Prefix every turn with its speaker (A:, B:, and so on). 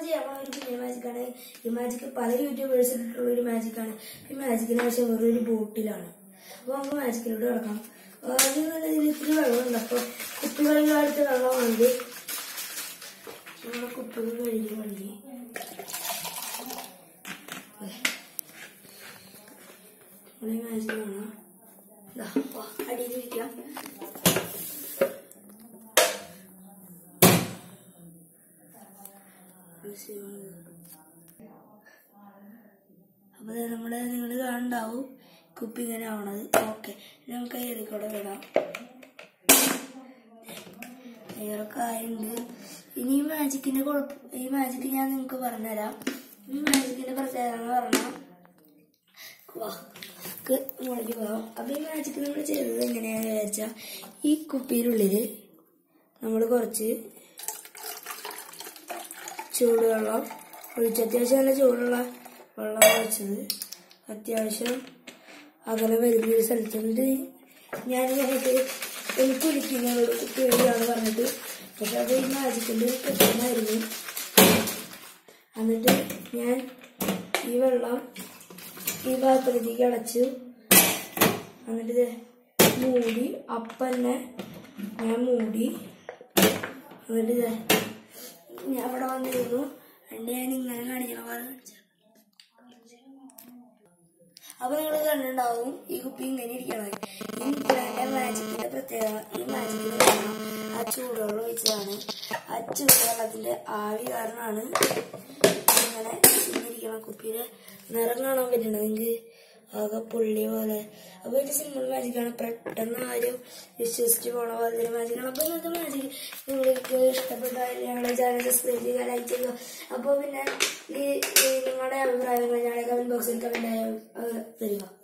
A: ചെയ്യാൻ പോണ ഒരു പുതിയ മാജിക്കാണ് ഈ മാജിക് പല യൂട്യൂബേഴ്സ് ഇട്ടിട്ടുള്ള ഒരു മാജിക്കാണ് ഈ മാജിക്കിന് പക്ഷെ വെറും ഒരു ബോട്ടിലാണ് അപ്പൊ നമുക്ക് മാജിക്കിലൂടെ കിടക്കാം ആദ്യം തന്നെ ഇതിൽ ഇത്തിരി വെള്ളമുണ്ട് അപ്പൊ കുപ്പികളിലായിട്ട് വെള്ളമാണിത് നമ്മുടെ കുപ്പികൾ കഴുകി കഴുകി നമ്മളീ മാജിക് കാണാം ഇതാ വാ, അടിയിലിരിക്കാം അപ്പൊ ദേ നമ്മുടെ നിങ്ങൾ കാണണ്ടാവും കുപ്പി ഇങ്ങനെ ആവണത് ഓക്കെ നമുക്ക് ഏറിക്കൂടെ വിടാം ഏറൊക്കെ ആയിട്ടുണ്ട് ഇനി ഈ മാജിക്കിന്റെ കുഴപ്പം ഈ മാജിക്ക് ഞാൻ നിങ്ങൾക്ക് പറഞ്ഞുതരാം ഈ മാജിക്കിന്റെ പ്രത്യേകത എന്ന് പറഞ്ഞാൽ വാ ക്ക് മുകളിലേക്ക് പോകാം അപ്പൊ ഈ മാജിക്ക് നമ്മൾ ചെയ്തത് എങ്ങനെയാന്ന് വിചാരിച്ചാൽ ഈ കുപ്പിയിലുള്ളില് നമ്മൾ കുറച്ച് ചൂടുവെള്ളം ഒഴിച്ച് അത്യാവശ്യം നല്ല ചൂടുള്ള വെള്ളം ഒഴിച്ചത് അത്യാവശ്യം അകലെ വരുന്ന ഒരു സ്ഥലത്ത് എന്നിട്ട് ഞാൻ പറഞ്ഞിട്ട് എനിക്ക് ഒഴിക്കുന്നവരോട് പേടിയാണ് പറഞ്ഞിട്ട് പക്ഷെ അത് ഈ മാജിക്കിന്റെ പ്രശ്നമായിരുന്നു എന്നിട്ട് ഞാൻ ഈ വെള്ളം ഈ പാത്രത്തിലേക്ക് അടച്ചു എന്നിട്ട് ദേ മൂടി അപ്പന്നെ ഞാൻ മൂടി എന്നിട്ട് ദേ ഞാൻ അവിടെ വന്നിരുന്നു എന്നിട്ട് ഞാൻ ഇങ്ങനെ കാണിക്കണ പോലെ കാണിച്ചു അപ്പൊ നിങ്ങൾ കണ്ടിട്ടുണ്ടാവും ഈ കുപ്പി ഇങ്ങനെ ഇരിക്കണത് ഈ കുപ്പിയുടെ മാജിക്കിന്റെ പ്രത്യേകത ഈ മാജിക്കിന്റെ കാരണം ആ ചൂടുവെള്ളം ഒഴിച്ചതാണ് ആ ചൂടുവെള്ളത്തിന്റെ ആവി കാരണമാണ് ഇങ്ങനെ ഇരിക്കണ കുപ്പിയുടെ നിറം കാണാൻ പറ്റുന്നത് നിങ്ങൾക്ക് ആകെ പുള്ളി പോലെ അപ്പൊ ഇത് സിമ്പിൾ മാജിക്കാണ് പെട്ടെന്ന് ആരും വിശ്വസിച്ച് പോണ പോലെ ഒരു മാജിക്കാണ് അപ്പൊ ഇന്നത്തെ മാജിക് നിങ്ങൾക്ക് ഇഷ്ടപ്പെട്ടാൽ ഞങ്ങളുടെ ചാനൽ സബ്സ്ക്രൈബ് ചെയ്യുക ലൈക്ക് ചെയ്യുക അപ്പൊ പിന്നെ ഈ ഈ നിങ്ങളുടെ അഭിപ്രായങ്ങൾ ഞങ്ങളുടെ കമന്റ് ബോക്സിൽ കമന്റ് തരിക